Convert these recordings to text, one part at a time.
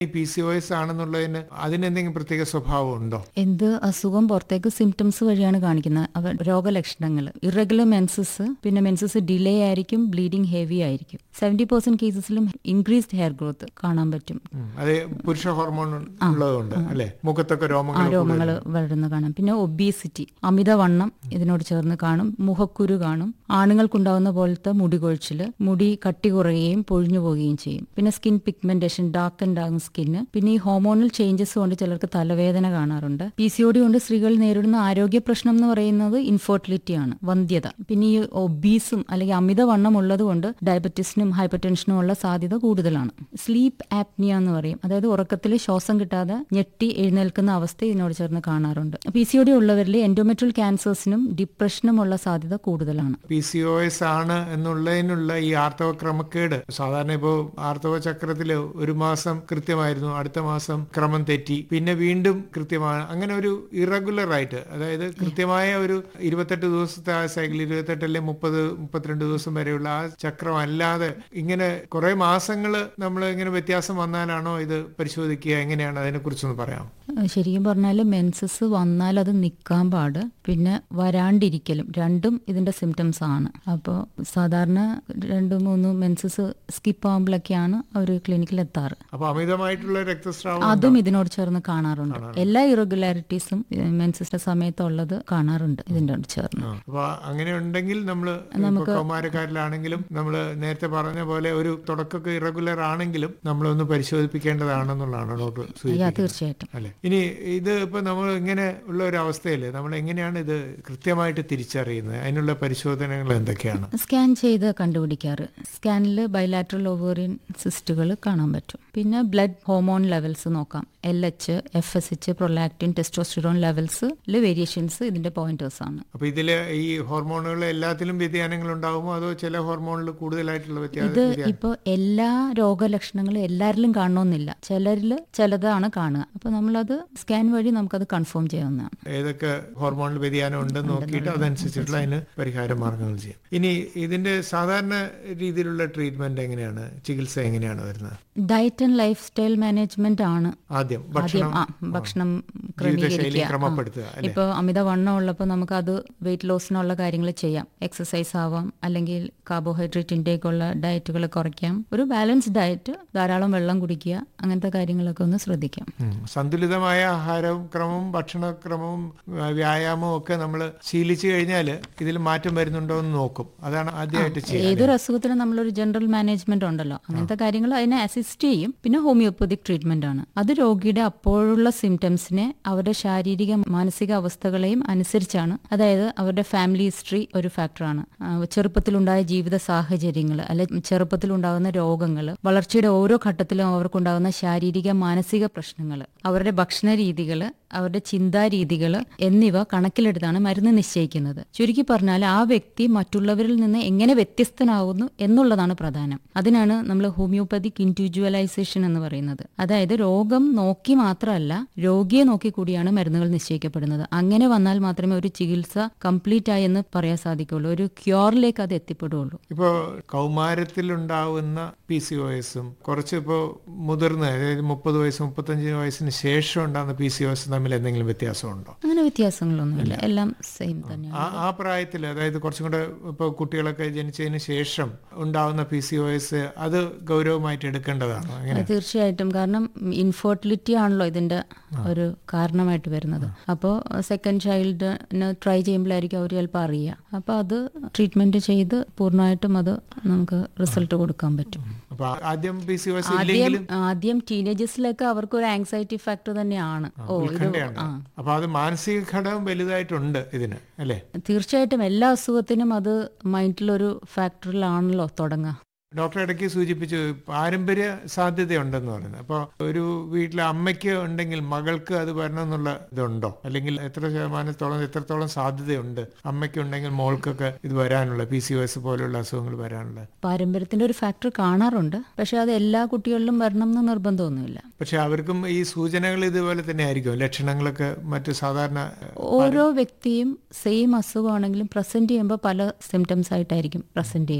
ഈ P C O S ആണെന്നുള്ളതിന് അതിനെന്തെങ്കിലും പ്രത്യേക സ്വഭാവം ഉണ്ടോ എന്ത് അസുഖം പുറത്തേക്ക് സിംറ്റംസ് വഴിയാണ് കാണിക്കുന്നത് അവ രോഗലക്ഷണങ്ങൾ ഇറഗുലർ മെൻസസ് പിന്നെ മെൻസസ് ഡിലേ ആയിരിക്കും ബ്ലീഡിംഗ് ഹെവി ആയിരിക്കും സെവന്റി പെർസെന്റ് കേസസിലും ഇൻക്രീസ്ഡ് ഹെയർ ഗ്രോത്ത് കാണാൻ പറ്റും ഉം. അത് പുരുഷ ഹോർമോൺ ഉള്ളതുകൊണ്ട് അല്ലെ മുഖത്തൊക്കെ ആ രോമങ്ങൾ രോമങ്ങൾ വളരുന്ന കാണാം പിന്നെ ഒബീസിറ്റി അമിതവണ്ണം ഇതിനോട് ചേർന്ന് കാണും മുഖക്കുരു കാണും ആണുങ്ങൾക്കുണ്ടാവുന്ന പോലത്തെ മുടി കൊഴിച്ചില് മുടി കട്ടി കുറയുകയും പൊഴിഞ്ഞു പോവുകയും ചെയ്യും പിന്നെ സ്കിൻ പിഗ്മെന്റേഷൻ ഡാർക്ക് ആൻഡ് ആകും സ്കിന്ന് പിന്നെ ഈ ഹോർമോണൽ ചേഞ്ചസ് കൊണ്ട് ചിലർക്ക് തലവേദന കാണാറുണ്ട് പി സി ഒ ഡി കൊണ്ട് സ്ത്രീകൾ നേരിടുന്ന ആരോഗ്യ പ്രശ്നം എന്ന് പറയുന്നത് ഇൻഫെർട്ടിലിറ്റി ആണ് വന്ധ്യത പിന്നെ ഈ ഒബീസും അല്ലെങ്കിൽ അമിതവണ്ണം ഉള്ളത് കൊണ്ട് ഡയബറ്റീസിനും ഹൈപ്പർ ടെൻഷനും ഉള്ള സാധ്യത കൂടുതലാണ് സ്ലീപ്പ് ആപ്നിയ എന്ന് പറയും അതായത് ഉറക്കത്തിൽ ശ്വാസം കിട്ടാതെ ഞെട്ടി എഴുന്നേൽക്കുന്ന അവസ്ഥ ഇതിനോട് ചേർന്ന് കാണാറുണ്ട് പി സി ഒ ഡി ഉള്ളവരിൽ എൻഡോമെട്രൽ ക്യാൻസേഴ്സിനും ഡിപ്രഷനും ഉള്ള സാധ്യത കൂടുതലാണ് പി സി ഒ എസ് ആണ് എന്നുള്ളതിനുള്ള ഈ ആർത്തവ ക്രമക്കേട് സാധാരണ ഇപ്പോൾ ആർത്തവ ചക്രത്തില് ഒരു മാസം കൃത്യമായിരുന്നു അടുത്ത മാസം ക്രമം തെറ്റി പിന്നെ വീണ്ടും കൃത്യമാണ് അങ്ങനെ ഒരു ഇറഗുലർ ആയിട്ട് അതായത് കൃത്യമായ ഒരു ഇരുപത്തെട്ട് ദിവസത്തെ ആ സൈക്കിൾ ഇരുപത്തെട്ട് അല്ലെങ്കിൽ മുപ്പത് മുപ്പത്തിരണ്ട് ദിവസം വരെയുള്ള ആ ചക്രം അല്ലാതെ ഇങ്ങനെ കുറെ മാസങ്ങൾ നമ്മൾ ഇങ്ങനെ വ്യത്യാസം വന്നാലാണോ ഇത് പരിശോധിക്കുക എങ്ങനെയാണ് അതിനെക്കുറിച്ചൊന്ന് പറയാം ഏഹ് ശരിക്കും പറഞ്ഞാൽ മെൻസസ് വന്നാൽ അത് നിൽക്കാൻ പാട് പിന്നെ വരാണ്ടിരിക്കലും രണ്ടും ഇതിന്റെ സിംറ്റംസ് ആണ് അപ്പോൾ സാധാരണ രണ്ട് മൂന്ന് മെൻസസ് സ്കിപ്പ് ആകുമ്പോഴൊക്കെയാണ് അവർ ക്ലിനിക്കിൽ എത്താറ് അപ്പൊ അമിതമായിട്ടുള്ള രക്തസ്രാവം അതും ഇതിനോട് ചേർന്ന് കാണാറുണ്ട് എല്ലാ ഇറഗുലാരിറ്റീസും മെൻസസിന്റെ സമയത്തുള്ളത് കാണാറുണ്ട് ഇതിനോട് ചേർന്ന് ആ. അപ്പൊ അങ്ങനെ ഉണ്ടെങ്കിൽ നമ്മൾ കൗമാരക്കാരിലാണെങ്കിലും നമ്മൾ നേരത്തെ പറഞ്ഞ പോലെ ഒരു തുടക്കമൊക്കെ ഇറഗുലർ ആണെങ്കിലും നമ്മളൊന്ന് പരിശോധിപ്പിക്കേണ്ടതാണെന്നുള്ളതാണ് ഡോക്ടർ അയ്യാ സൂചിപ്പിക്കുന്നത് തീർച്ചയായിട്ടും അല്ലെ ഇനി ഇത് ഇപ്പൊ നമ്മൾ ഇങ്ങനെ ഉള്ള ഒരു അവസ്ഥയിൽ നമ്മൾ എങ്ങനെയാണ് ഇത് കൃത്യമായിട്ട് തിരിച്ചറിയുന്നത് അതിനുള്ള പരിശോധനകൾ എന്തൊക്കെയാണ് സ്കാൻ ചെയ്ത് കണ്ടുപിടിക്കാറ് സ്കാനിൽ ബൈലാറ്ററൽ ഓവേറിയൻ സിസ്റ്റുകൾ കാണാൻ പറ്റും പിന്നെ ബ്ലഡ് ഹോർമോൺ ലെവൽസ് നോക്കാം L H F S H prolactin testosterone ലെവൽസിൽ വേരിയേഷൻസ് ഇതിന്റെ പോയിന്റേഴ്സ് ആണ് അപ്പൊ ഇതില് ഈ ഹോർമോണുകൾ എല്ലാത്തിലും വ്യതിയാനങ്ങൾ ഉണ്ടാകുമോ അതോ ചില ഹോർമോണിൽ കൂടുതലായിട്ടുള്ള ഇത് വ്യത്യാസം ഇപ്പോൾ എല്ലാ രോഗലക്ഷണങ്ങളും എല്ലാവരിലും കാണണമെന്നില്ല ചിലരിൽ ചിലതാണ് കാണുക അപ്പൊ നമ്മളത് സ്കാൻ വഴി നമുക്കത് കൺഫേം ചെയ്യാവുന്നതാണ് ഏതൊക്കെ ഹോർമോണിൽ വ്യതിയാനം ഉണ്ടെന്ന് നോക്കിയിട്ട് അതനുസരിച്ചിട്ടുള്ള അതിന് പരിഹാര മാർഗങ്ങൾ ചെയ്യും ഇനി ഇതിന്റെ സാധാരണ രീതിയിലുള്ള ട്രീറ്റ്മെന്റ് എങ്ങനെയാണ് ചികിത്സ എങ്ങനെയാണ് വരുന്നത് diet and lifestyle management ആണ് ആദ്യം ആദ്യം ഭക്ഷണം ആ ഭക്ഷണം ജീവിതശൈലി ക്രമീകരിക്കുക ക്രമപ്പെടുത്തുക അല്ലെ ഇപ്പോൾ അമിതവണ്ണം ഉള്ളപ്പോൾ നമുക്ക് അത് വെയിറ്റ് ലോസിനുള്ള കാര്യങ്ങൾ ചെയ്യാം എക്സസൈസ് ആവാം അല്ലെങ്കിൽ കാർബോഹൈഡ്രേറ്റ് ഇൻടേക്ക് ഉള്ള ഡയറ്റുകൾ കുറയ്ക്കാം ഒരു ബാലൻസ് ഡയറ്റ് ധാരാളം വെള്ളം കുടിക്കുക അങ്ങനത്തെ കാര്യങ്ങളൊക്കെ ഒന്ന് ശ്രദ്ധിക്കാം ഉം. സന്തുലിതമായ ആഹാരവും ക്രമവും ഭക്ഷണക്രമവും ആ, വ്യായാമവും ഒക്കെ നമ്മൾ ശീലിച്ചു കഴിഞ്ഞാൽ ഇതിൽ മാറ്റം വരുന്നുണ്ടോ എന്ന് നോക്കും അതാണ് ആദ്യമായിട്ട് ചെയ്യുക ഏതൊരു അസുഖത്തിനും നമ്മളൊരു ജനറൽ മാനേജ്മെന്റ് ഉണ്ടല്ലോ അങ്ങനത്തെ കാര്യങ്ങൾ അതിനെ അസിസ്റ്റ് ചെയ്യും പിന്നെ ഹോമിയോപ്പതിക് ട്രീറ്റ്മെന്റ് ആണ് അത് രോഗിയുടെ അപ്പോഴുള്ള സിംറ്റംസിനെ അവരുടെ ശാരീരിക മാനസിക അവസ്ഥകളെയും അനുസരിച്ചാണ് അതായത് അവരുടെ ഫാമിലി ഹിസ്റ്ററി ഒരു ഫാക്ടറാണ് ചെറുപ്പത്തിലുണ്ടായ ജീവിത സാഹചര്യങ്ങൾ അല്ലെ ചെറുപ്പത്തിലുണ്ടാകുന്ന രോഗങ്ങൾ വളർച്ചയുടെ ഓരോ ഘട്ടത്തിലും അവർക്കുണ്ടാകുന്ന ശാരീരിക മാനസിക പ്രശ്നങ്ങൾ അവരുടെ ഭക്ഷണ രീതികൾ അവരുടെ ചിന്താരീതികൾ എന്നിവ കണക്കിലെടുത്താണ് മരുന്ന് നിശ്ചയിക്കുന്നത് ചുരുക്കി പറഞ്ഞാൽ ആ വ്യക്തി മറ്റുള്ളവരിൽ നിന്ന് എങ്ങനെ വ്യത്യസ്തനാകുന്നു എന്നുള്ളതാണ് പ്രധാനം അതിനാണ് നമ്മൾ ഹോമിയോപ്പതിക് ഇൻഡിവിജ്വലൈസേഷൻ എന്ന് പറയുന്നത് അതായത് രോഗം നോക്കി മാത്രമല്ല രോഗിയെ നോക്കി കൂടിയാണ് മരുന്നുകൾ നിശ്ചയിക്കപ്പെടുന്നത് അങ്ങനെ വന്നാൽ മാത്രമേ ഒരു ചികിത്സ കംപ്ലീറ്റ് ആയി എന്ന് പറയാൻ സാധിക്കുള്ളൂ ഒരു ക്യൂറിലേക്ക് അത് എത്തിപ്പെടുകയുള്ളൂ ഇപ്പോൾ കൗമാരത്തിലുണ്ടാവുന്ന പി സി ഒ എസും കുറച്ച് ഇപ്പോൾ മുതിർന്ന അതായത് മുപ്പത് വയസ്സ് മുപ്പത്തഞ്ച് വയസ്സിന് ശേഷം ഉണ്ടാകുന്ന പി സി ഒ എസ് തമ്മിൽ എന്തെങ്കിലും വ്യത്യാസമുണ്ടോ അങ്ങനെ വ്യത്യാസങ്ങളൊന്നുമില്ല എല്ലാം സെയിം തന്നെയാണ് ആ ആ പ്രായത്തിൽ അതായത് കുറച്ചും കൂടെ ഇപ്പോൾ കുട്ടികളൊക്കെ ജനിച്ചതിന് ശേഷം ഉണ്ടാവുന്ന പി സി ഒ എസ് അത് ഗൗരവമായിട്ട് എടുക്കേണ്ടതാണോ അങ്ങനെ തീർച്ചയായിട്ടും കാരണം ഇൻഫെർട്ടിലിറ്റി ആണല്ലോ ഇതിന്റെ ഒരു കാരണമായിട്ട് വരുന്നത് അപ്പോൾ സെക്കൻഡ് ചൈൽഡിന് ട്രൈ ചെയ്യുമ്പോഴായിരിക്കും അവർ ചിലപ്പോൾ അറിയുക അപ്പോൾ അത് ട്രീറ്റ്മെന്റ് ചെയ്ത് പൂർണ്ണമായിട്ടും അത് നമുക്ക് റിസൾട്ട് കൊടുക്കാൻ പറ്റും അപ്പൊ ആദ്യം പി സി ഒ എസ് ആദ്യം ഇല്ലെങ്കിലും ആദ്യം ടീനേജേഴ്സിലൊക്കെ അവർക്ക് ഒരു ആങ്സൈറ്റി ഫാക്ടർ തന്നെയാണ് ഓ ഇത് ഉത്കണ്ഠയുണ്ട് ആ അപ്പൊ അത് മാനസിക ഘടകം വലുതായിട്ടുണ്ട് ഇതിന് അല്ലേ തീർച്ചയായിട്ടും എല്ലാ അസുഖത്തിനും അത് മൈൻഡിലൊരു ഫാക്ടറിലാണല്ലോ തുടങ്ങുക ഡോക്ടർ ഇടയ്ക്ക് സൂചിപ്പിച്ചു പാരമ്പര്യ സാധ്യതയുണ്ടെന്ന് പറയുന്നത് അപ്പോൾ ഒരു വീട്ടിലെ അമ്മയ്ക്ക് ഉണ്ടെങ്കിൽ മകൾക്ക് അത് വരണം എന്നുള്ള ഇതുണ്ടോ അല്ലെങ്കിൽ എത്ര ശതമാനത്തോളം എത്രത്തോളം സാധ്യതയുണ്ട് അമ്മയ്ക്ക് ഉണ്ടെങ്കിൽ മോൾക്കൊക്കെ ഇത് വരാനുള്ള പി സി ഒ എസ് പോലുള്ള അസുഖങ്ങൾ വരാനുള്ള പാരമ്പര്യത്തിന്റെ ഒരു ഫാക്ടർ കാണാറുണ്ട് പക്ഷെ അത് എല്ലാ കുട്ടികളിലും വരണം എന്ന് നിർബന്ധമൊന്നുമില്ല പക്ഷെ അവർക്കും ഈ സൂചനകൾ ഇതുപോലെ തന്നെ ആയിരിക്കും ലക്ഷണങ്ങളൊക്കെ മറ്റു സാധാരണ ഓരോ വ്യക്തിയും സെയിം അസുഖമാണെങ്കിലും പ്രസന്റ് ചെയ്യുമ്പോൾ പല സിംറ്റംസ് ആയിട്ടായിരിക്കും പ്രസന്റ് ചെയ്യുക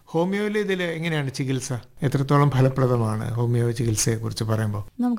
ഹോമിയോയിൽ ഇതിൽ എങ്ങനെയാണ് ചികിത്സ എത്രത്തോളം ഫലപ്രദമാണ് ഹോമിയോ ചികിത്സയെ കുറിച്ച് പറയുമ്പോൾ നമുക്ക്